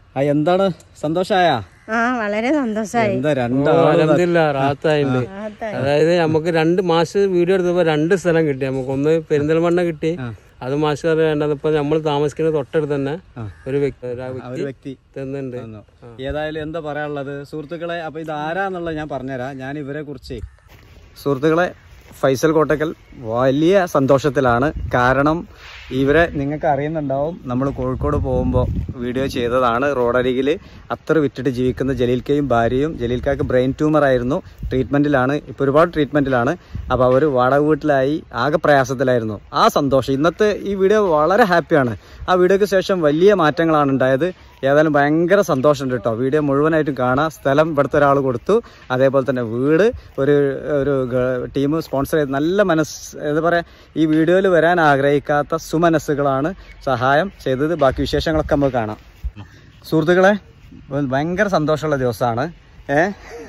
ആ എന്താണ് സന്തോഷായ ആ വളരെ സന്തോഷായി എന്താ രണ്ടാള് അലഹമില്ല റാത്തായിണ്ട് അതായത് നമുക്ക് രണ്ട് മാസ് വീഡിയോ എടുത്തപ്പോ രണ്ട് സ്ഥലം കിട്ടി നമുക്ക് ഒന്ന് പെരിന്തൽമണ്ണ കിട്ടി അത് മാസ് വേണ്ടത് ഇപ്പൊ നമ്മൾ താമസിക്കുന്ന തൊട്ടടുത്ത് തന്നെ ഒരു വ്യക്തി ഒരു ആ ഒരു വ്യക്തി വ്യക്തി തന്നുണ്ട് തന്നു. ഏതായാലും എന്താ പറയാനുള്ളത് സുഹൃത്തുക്കളെ അപ്പൊ ഇത് ആരാന്നുള്ളത് ഞാൻ പറഞ്ഞുതരാം ഞാൻ ഇവരെ കുറിച്ച് സുഹൃത്തുക്കളെ ഫൈസൽ കോട്ടക്കൽ വലിയ സന്തോഷത്തിലാണ് കാരണം ഇവരെ നിങ്ങൾക്ക് അറിയുന്നുണ്ടാവും നമ്മൾ കോഴിക്കോട് പോകുമ്പോൾ വീഡിയോ ചെയ്തതാണ് റോഡരികിൽ അത്ര വിറ്റിട്ട് ജീവിക്കുന്ന ജലീൽക്കയും ഭാര്യയും ജലീൽക്കാക്ക് ബ്രെയിൻ ട്യൂമർ ആയിരുന്നു ട്രീറ്റ്മെൻറ്റിലാണ് ഇപ്പോൾ ഒരുപാട് ട്രീറ്റ്മെൻറ്റിലാണ് അപ്പോൾ അവർ വാടക വീട്ടിലായി ആകെ പ്രയാസത്തിലായിരുന്നു ആ സന്തോഷം ഇന്നത്തെ ഈ വീഡിയോ വളരെ ഹാപ്പിയാണ് ആ വീഡിയോയ്ക്ക് ശേഷം വലിയ മാറ്റങ്ങളാണ് ഉണ്ടായത് ഏതായാലും ഭയങ്കര സന്തോഷമുണ്ട് കേട്ടോ വീഡിയോ മുഴുവനായിട്ടും കാണാം സ്ഥലം ഇവിടുത്തെ ഒരാൾ കൊടുത്തു അതേപോലെ തന്നെ വീട് ഒരു ഒരു ടീം സ്പോൺസർ ചെയ്ത് നല്ല മനസ്സ് എന്താ പറയുക ഈ വീഡിയോയിൽ വരാൻ ആഗ്രഹിക്കാത്ത സുമനസ്സുകളാണ് സഹായം ചെയ്തത് ബാക്കി വിശേഷങ്ങളൊക്കെ നമുക്ക് കാണാം സുഹൃത്തുക്കളെ ഭയങ്കര സന്തോഷമുള്ള ദിവസമാണ് ഏ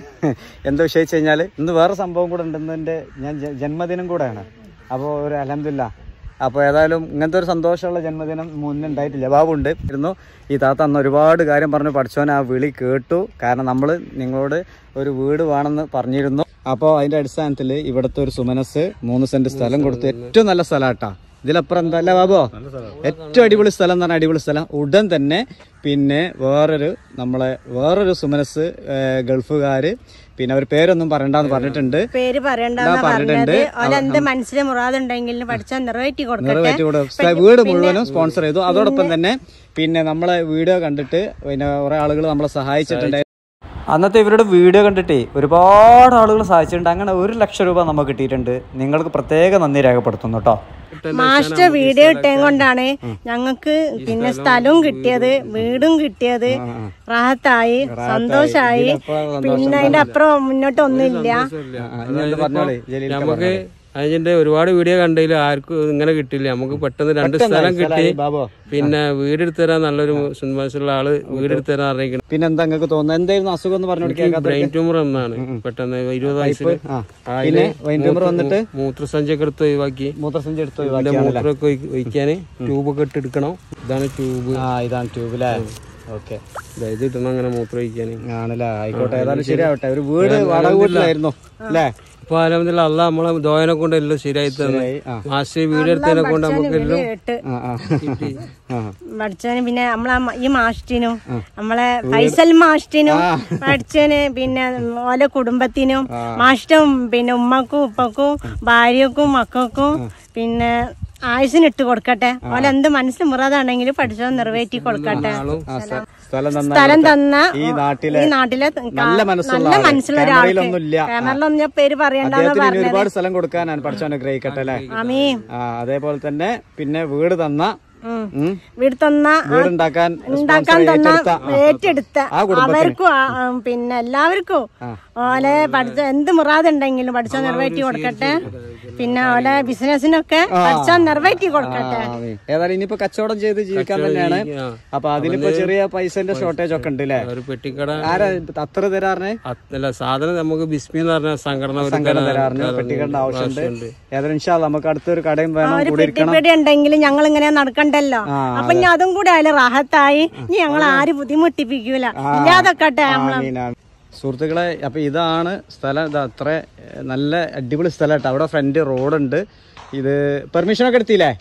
എന്താ വിഷയിച്ച് കഴിഞ്ഞാൽ ഇന്ന് വേറെ സംഭവം കൂടെ ഉണ്ട് ഇന്ന് എൻ്റെ ഞാൻ ജ- ജന്മദിനം കൂടെയാണ് അപ്പോൾ ഒരു അലഹമില്ല അപ്പോൾ ഏതായാലും ഇങ്ങനത്തെ ഒരു സന്തോഷമുള്ള ജന്മദിനം മുന്നേ ഉണ്ടായിട്ടില്ല ബാബുണ്ട് ഇരുന്നു ഈ താത്ത അന്ന് ഒരുപാട് കാര്യം പറഞ്ഞു പഠിച്ചവൻ ആ വിളി കേട്ടു കാരണം നമ്മൾ നിങ്ങളോട് ഒരു വീട് വേണമെന്ന് പറഞ്ഞിരുന്നു അപ്പോൾ അതിൻ്റെ അടിസ്ഥാനത്തിൽ ഇവിടുത്തെ ഒരു സുമനസ് മൂന്ന് സെൻറ്റ് സ്ഥലം കൊടുത്ത് ഏറ്റവും നല്ല സ്ഥലമാട്ടാ ഇതിലപ്പുറം എന്താ അല്ല ബാബോ ഏറ്റവും അടിപൊളി സ്ഥലം എന്ന് പറഞ്ഞാൽ അടിപൊളി സ്ഥലം ഉടൻ തന്നെ പിന്നെ വേറൊരു നമ്മളെ വേറൊരു സുമനസ് ഗൾഫുകാര് പിന്നെ അവർ പേരൊന്നും പറയണ്ടെന്ന് പറഞ്ഞിട്ടുണ്ട് പേര് പറയണ്ടെന്നാ ഇതാ പറഞ്ഞിട്ടുണ്ട്. പറഞ്ഞത് ഓലെന്ത് മനസ്സിൽ മുറാതുണ്ടെങ്കിലും പഠിച്ചാൽ നിറവേറ്റി കൊടുക്കട്ടെ നിറവേറ്റി കൂടെ വീട് മുഴുവനും സ്പോൺസർ ചെയ്തു അതോടൊപ്പം തന്നെ പിന്നെ നമ്മളെ വീഡിയോ കണ്ടിട്ട് പിന്നെ കുറെ ആളുകൾ നമ്മളെ സഹായിച്ചിട്ടുണ്ട് അന്നത്തെ ഇവരുടെ വീഡിയോ കണ്ടിട്ടേ ഒരുപാട് ആളുകൾ സഹായിച്ചിട്ടുണ്ട് അങ്ങനെ ഒരു ലക്ഷം രൂപ നമുക്ക് കിട്ടിയിട്ടുണ്ട് നിങ്ങൾക്ക് പ്രത്യേക നന്ദി രേഖപ്പെടുത്തുന്നു കേട്ടോ മാസ്റ്റർ വീഡിയോ ഇട്ടേ കൊണ്ടാണ് ഞങ്ങൾക്ക് പിന്നെ സ്ഥലവും കിട്ടിയത് വീടും കിട്ടിയത് റാഹത്തായി സന്തോഷായി പിന്നെ അതിന്റെ അപ്പുറം മുന്നോട്ട് ഒന്നുമില്ല പറഞ്ഞോളേ ജലീൽ നമുക്ക് അതിന്റെ ഒരുപാട് വീഡിയോ കണ്ടതിൽ ആർക്കും ഇങ്ങനെ കിട്ടില്ല നമുക്ക് പെട്ടെന്ന് രണ്ട് സ്ഥലം കിട്ടി ബാബോ പിന്നെ വീടെടുത്ത് തരാൻ നല്ലൊരു മനസ്സുള്ള ആള് വീടെടുത്ത് തരാൻ അറിയിക്കണം പിന്നെ എന്താ നിങ്ങൾക്ക് തോന്നുന്നത് എന്തായിരുന്നു അസുഖം എന്ന് പറഞ്ഞു കേൾക്കാത്ത ബ്രെയിൻ ട്യൂമർ എന്നാണ് പെട്ടെന്ന് ഇരുപത് വയസ്സിൽ ആ പിന്നെ വൈൻ ട്യൂമർ വന്നിട്ട് മൂത്രസഞ്ചിയൊക്കെ എടുത്ത് ഒഴിവാക്കി മൂത്രസഞ്ചി എടുത്ത് ഇതിന്റെ ഒഴിവാക്കിയാണല്ലേ മൂത്രമൊക്കെ ഒഴി- ഒഴിക്കാന് ട്യൂബൊക്കെ ഇട്ട് എടുക്കണം ഇതാണ് ട്യൂബ് ആ ഇതാണ് ട്യൂബിലെ ഓക്കെ ഇത് ഇടണം അങ്ങനെ മൂത്രം ഒഴിക്കാന് ആണല്ലേ ആയിക്കോട്ടെ ഏതായാലും ശരിയാവട്ടെ ഒരു വീട് വാടക വീട്ടിലായിരുന്നു അല്ലേ ഇപ്പൊ അലഹമില്ല അല്ല നമ്മളെ ദോയനെ കൊണ്ട് എല്ലാം ശരിയായി തന്നെ ആ. മാസ്റ്റർ വീഡിയോ എടുത്തതിനെ കൊണ്ട് നമുക്ക് എല്ലാം കേട്ട് ആ ആ കിട്ടി ആ പഠിച്ചവന് പിന്നെ നമ്മളെ മ- ഈ മാഷ്ടിനും നമ്മളെ ഫൈസൽ മാഷ്ടിനും പഠിച്ചവന് പിന്നെ ഓലെ കുടുംബത്തിനും മാഷ്ടം പിന്നെ ഉമ്മക്കും ഉപ്പക്കും ഭാര്യക്കും മക്കൾക്കും പിന്നെ ആയുസിന് ഇട്ട് കൊടുക്കട്ടെ ഓലെ എന്ത് മനസ്സിൽ മുറാതാണെങ്കിലും പഠിച്ചവൻ നിറവേറ്റി കൊടുക്കട്ടെ ആ, സ്ഥ- സ്ഥലം തന്ന സ്ഥലം തന്ന ഈ നാട്ടിലെ ഈ നാട്ടിലെ നല്ല മനസ്സുള്ള നല്ല ആള്. മനസ്സുള്ള ഒരാൾക്ക് ക്യാമറയിലൊന്നുമില്ല. ക്യാമറയിലൊന്നും ഞാൻ പേര് പറയണ്ടെന്ന് അദ്ദേഹത്തിന് ഇനി പറഞ്ഞത് ഒരുപാട് സ്ഥലം കൊടുക്കാനാണ് പഠിച്ചു അനുഗ്രഹിക്കട്ടെ അല്ലേ ആമീ ആ അതേപോലെ തന്നെ പിന്നെ വീട് തന്ന ഉം. ഉം, വീട് തന്ന വീടുണ്ടാക്കാൻ ഉണ്ടാക്കാൻ sponsor തന്ന ഏറ്റെടുത്ത ആ, ഏറ്റെടുത്ത ആ കുടുംബത്തിന്. അവർക്കും ആ, ഉം, പിന്നെ എല്ലാവർക്കും ഓലെ പഠിച്ച എന്ത് മുറാദുണ്ടെങ്കിലും പഠിച്ച നിറവേറ്റി കൊടുക്കട്ടെ പിന്നെ ഓലെ ബിസിനസിനൊക്കെ പഠിച്ച നിറവേറ്റി കൊടുക്കട്ടെ ആ, മീ. ഏതായാലും ഇനിയിപ്പോ കച്ചവടം ചെയ്ത് ജീവിക്കാൻ തന്നെയാണ് ആ. അപ്പൊ അതിനിപ്പോ ചെറിയ പൈസന്റെ ഷോർട്ടേജ് ഒക്കെ ഉണ്ട് അല്ലേ ഒരു പെട്ടിക്കട ആരാ അത്ര തരാറിന് അത് അല്ല സാധനം നമുക്ക് ബിസ്മി എന്ന് പറഞ്ഞ സംഘടന ഒരു സംഘടന തരാൻ- തരാറിന് തരാൻ പെട്ടിക്കേണ്ട ആവശ്യമുണ്ട് ആവശ്യമുണ്ട്. ഏതായാലും ഇൻഷാല്ല നമുക്ക് അടുത്തൊരു കടയും വേണം ഒരു കൂടി ഇരിക്കണം പെട്ടിപ്പടി ഉണ്ടെങ്കിലും ഞങ്ങൾ ഇങ്ങനെ നടക്കണ്ടല്ലോ ആ, അപ്പൊ ഇനി അതും കൂടി അതിൽ റാഹത്തായി ഇനി ഞങ്ങൾ ആരും ബുദ്ധിമുട്ടിപ്പിക്കൂല ഇല്ലാതൊക്കട്ടെ നമ്മളെ ആമീൻ, ആമീൻ. സുഹൃത്തുക്കളെ അപ്പൊ ഇതാണ് സ്ഥലം ഇത് അത്ര ഏഹ്, നല്ല അടിപൊളി സ്ഥലമായിട്ട് അവിടെ ഫ്രണ്ട് റോഡുണ്ട് ഇത് പെർമിഷൻ ഒക്കെ എടുത്തില്ലേ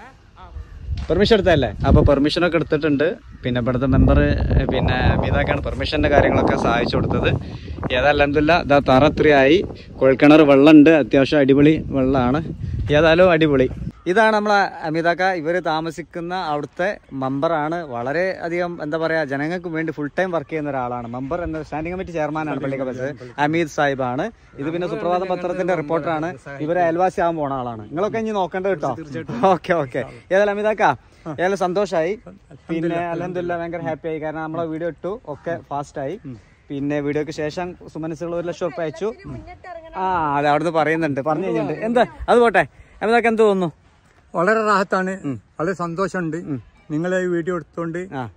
പെർമിഷൻ എടുത്തല്ലേ അപ്പോൾ പെർമിഷനൊക്കെ എടുത്തിട്ടുണ്ട് പിന്നെ ഇവിടുത്തെ മെമ്പർ പിന്നെ മീതാക്കാണ് പെർമിഷൻ്റെ കാര്യങ്ങളൊക്കെ സഹായിച്ചു കൊടുത്തത് ഏതായാലും ഇതാ തറ ഇത്രയായി കുഴൽക്കിണർ വെള്ളമുണ്ട് അത്യാവശ്യം അടിപൊളി വെള്ളമാണ് ഏതായാലും അടിപൊളി ഇതാണ് നമ്മളെ അമിതാക്ക ഇവർ താമസിക്കുന്ന അവിടുത്തെ മെമ്പറാണ് വളരെ അധികം എന്താ പറയുക ജനങ്ങൾക്ക് വേണ്ടി ഫുൾ ടൈം വർക്ക് ചെയ്യുന്ന ഒരാളാണ് മെമ്പർ എന്ന സ്റ്റാൻഡിംഗ് കമ്മിറ്റി ചെയർമാനാണ് പള്ളിക്കപ്പസ് അമീദ് സാഹിബാണ് ഇത് പിന്നെ സുപ്രഭാത പത്രത്തിന്റെ റിപ്പോർട്ടറാണ് ഇവരെ അയൽവാസി ആവാൻ പോണ ആളാണ് നിങ്ങളൊക്കെ ഇനി നോക്കേണ്ടത് കേട്ടോ ഓക്കെ ഓക്കെ ഏതായാലും അമിതാക്ക ഏതായാലും സന്തോഷമായി പിന്നെ അലഹമില്ല ഭയങ്കര ഹാപ്പി ആയി കാരണം നമ്മളെ വീഡിയോ ഇട്ടു ഒക്കെ ഫാസ്റ്റ് ആയി പിന്നെ വീഡിയോക്ക് ശേഷം സുമനസുകൾ ഒരു ലക്ഷം ഉറപ്പ് അയച്ചു ആ അതെ അവിടുന്ന് പറയുന്നുണ്ട് പറഞ്ഞു കഴിഞ്ഞിട്ടുണ്ട് എന്താ അത് പോട്ടെ അമിതാക്ക എന്ത് തോന്നുന്നു വളരെ റാഹത്താണ് വളരെ സന്തോഷമുണ്ട് നിങ്ങളെ ഈ വീഡിയോ എടുത്തോണ്ട് ആ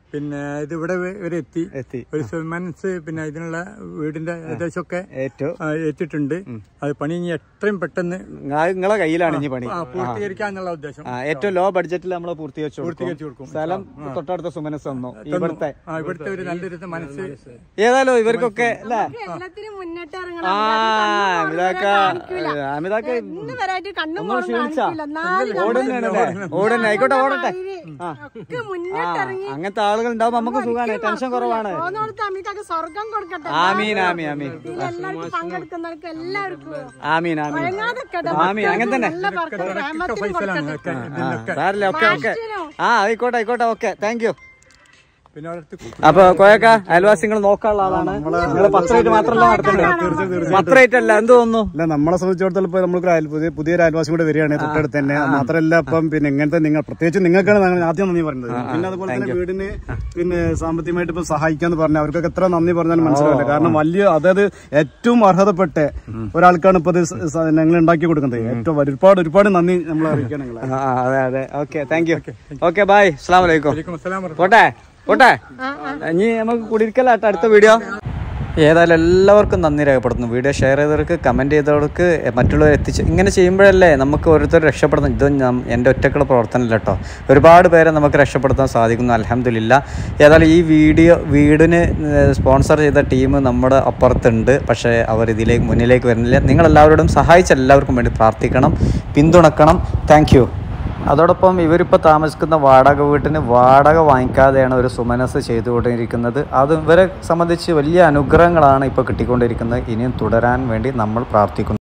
പിന്നെ ഇത് ഇവിടെ വ- വരെ എത്തി എത്തി ഒരു സെവൻസ് പിന്നെ ഇതിനുള്ള വീടിന്റെ ഏകദേശമൊക്കെ ഏറ്റവും ആ, എത്തിയിട്ടുണ്ട് അത് പണി ഇനി എത്രയും പെട്ടെന്ന് നിങ്ങളെ കയ്യിലാണ് ഇനി പണി ആ, പൂർത്തീകരിക്കാന്നുള്ള ഉദ്ദേശം ആ, ഏറ്റവും ലോ ബഡ്ജറ്റിൽ നമ്മൾ പൂർത്തീകരിച്ചു പൂർത്തീകരിച്ചു കൊടുക്കും കൊടുക്കും. സ്ഥലം തൊട്ടടുത്ത സുമനസ് തന്നു ഇവിടുത്തെ ആ ഇവിടുത്തെ ഒരു നല്ലൊരു മനസ്സ് ഏതായാലും ഇവർക്കൊക്കെ അല്ലേ എല്ലാത്തിനും മുന്നിട്ട് ആ അമിതാക്ക അമിതാക്ക ഇന്ന് വരായിട്ട് കണ്ണും ഒന്ന് മോറും ക്ഷീണിച്ചാ കാണിക്കില്ല. എന്നാലും ഓടുന്നതാണല്ലേ ഓടുന്ന ആയിക്കോട്ടെ ഓടട്ടെ ആ ഒക്കെ ആ മുന്നിട്ടിറങ്ങി അങ്ങനത്തെ ആളുകൾ ഉണ്ടാവും നമുക്ക് സുഖമാണ് ടെൻഷൻ കുറവാണ് പോകുന്നിടത്ത് അമിതാക്ക് സ്വർഗം കൊടുക്കട്ടെ ആമീൻ ആമീൻ ആമീൻ ഇതിൽ എല്ലാവർക്കും പങ്കെടുക്കുന്നവർക്ക് എല്ലാവർക്കും ആമീൻ ആമീൻ വഴങ്ങാതെക്കട്ടെ. ആമീൻ അങ്ങനെ തന്നെ നല്ല ബർക്കത്ത് റഹ്മത്തും ഫൈസലാണ് കൊടുക്കട്ടെ. ഒക്കെ ഇതിലൊക്കെ സാറില്ല ഓക്കെ ഓക്കെ ആ ആയിക്കോട്ടെ ആയിക്കോട്ടെ ഓക്കെ താങ്ക് യു പിന്നെ അവരടുത്ത് അപ്പൊ കോയക്ക അയൽവാസികൾ നോക്കാനുള്ള ആളാണ് നിങ്ങൾ പത്ത് റേറ്റ് മാത്രമല്ല നടത്തുന്നത് പത്ത് റേറ്റ് അല്ല എന്ത് തോന്നുന്നു അല്ല നമ്മളെ സംബന്ധിച്ചിടത്തോളം ഇപ്പൊ നമുക്ക് അയൽ- പുതിയ പുതിയൊരു അയൽവാസി കൂടെ വരികയാണ് തൊട്ടടുത്ത് തന്നെ മാത്രമല്ല ഇപ്പം പിന്നെ ഇങ്ങനത്തെ നിങ്ങൾ പ്രത്യേകിച്ച് നിങ്ങൾക്കാണ് ഞങ്ങൾ ആദ്യം നന്ദി പറയുന്നത് പിന്നെ അതുപോലെ തന്നെ വീടിന് പിന്നെ സാമ്പത്തികമായിട്ട് ഇപ്പൊ സഹായിക്കാന്ന് പറഞ്ഞാൽ അവർക്കൊക്കെ എത്ര നന്ദി പറഞ്ഞാലും മനസ്സിലാവില്ല കാരണം വലിയ അതായത് ഏറ്റവും അർഹതപ്പെട്ട ഒരാൾക്കാണ് ഇപ്പൊ ഇത് സ- സ- ഞങ്ങൾ ഉണ്ടാക്കി കൊടുക്കുന്നത് ഏറ്റവും ഒരുപാട് ഒരുപാട് നന്ദി നമ്മൾ അറിയിക്കാൻ നിങ്ങളെ ആ, ആ, അതെ അതെ okay thank you okay bye അസ്സാം വലൈക്കും വലൈക്കും അസ്സലാം വറഹ്മത്തുള്ളാഹി. പോട്ടെ പോട്ടെ ഇനി നമുക്ക് കുടിയിരിക്കലാട്ടോ അടുത്ത വീഡിയോ ഏതായാലും എല്ലാവർക്കും നന്ദി രേഖപ്പെടുത്തുന്നു വീഡിയോ ഷെയർ ചെയ്തവർക്ക് കമൻറ്റ് ചെയ്തവർക്ക് മറ്റുള്ളവർ എത്തിച്ച് ഇങ്ങനെ ചെയ്യുമ്പോഴല്ലേ നമുക്ക് ഓരോരുത്തർ രക്ഷപ്പെടുന്നു ഇത് ഞാൻ- എൻ്റെ ഒറ്റക്കുള്ള പ്രവർത്തനമല്ല കേട്ടോ ഒരുപാട് പേരെ നമുക്ക് രക്ഷപ്പെടുത്താൻ സാധിക്കുന്നു അലഹമില്ല ഏതായാലും ഈ വീഡിയോ വീടിന് സ്പോൺസർ ചെയ്ത ടീം നമ്മുടെ അപ്പുറത്തുണ്ട് പക്ഷേ അവർ ഇതിലേക്ക് മുന്നിലേക്ക് വരുന്നില്ല നിങ്ങളെല്ലാവരോടും സഹായിച്ച എല്ലാവർക്കും വേണ്ടി പ്രാർത്ഥിക്കണം പിന്തുണക്കണം താങ്ക് അതോടൊപ്പം ഇവരിപ്പോൾ താമസിക്കുന്ന വാടക വീട്ടിന് വാടക വാങ്ങിക്കാതെയാണ് ഒരു സുമനസ് ചെയ്തുകൊണ്ടിരിക്കുന്നത് അത് ഇവരെ സംബന്ധിച്ച് വലിയ അനുഗ്രഹങ്ങളാണ് ഇപ്പോൾ കിട്ടിക്കൊണ്ടിരിക്കുന്നത് ഇനിയും തുടരാൻ വേണ്ടി നമ്മൾ പ്രാർത്ഥിക്കുന്നു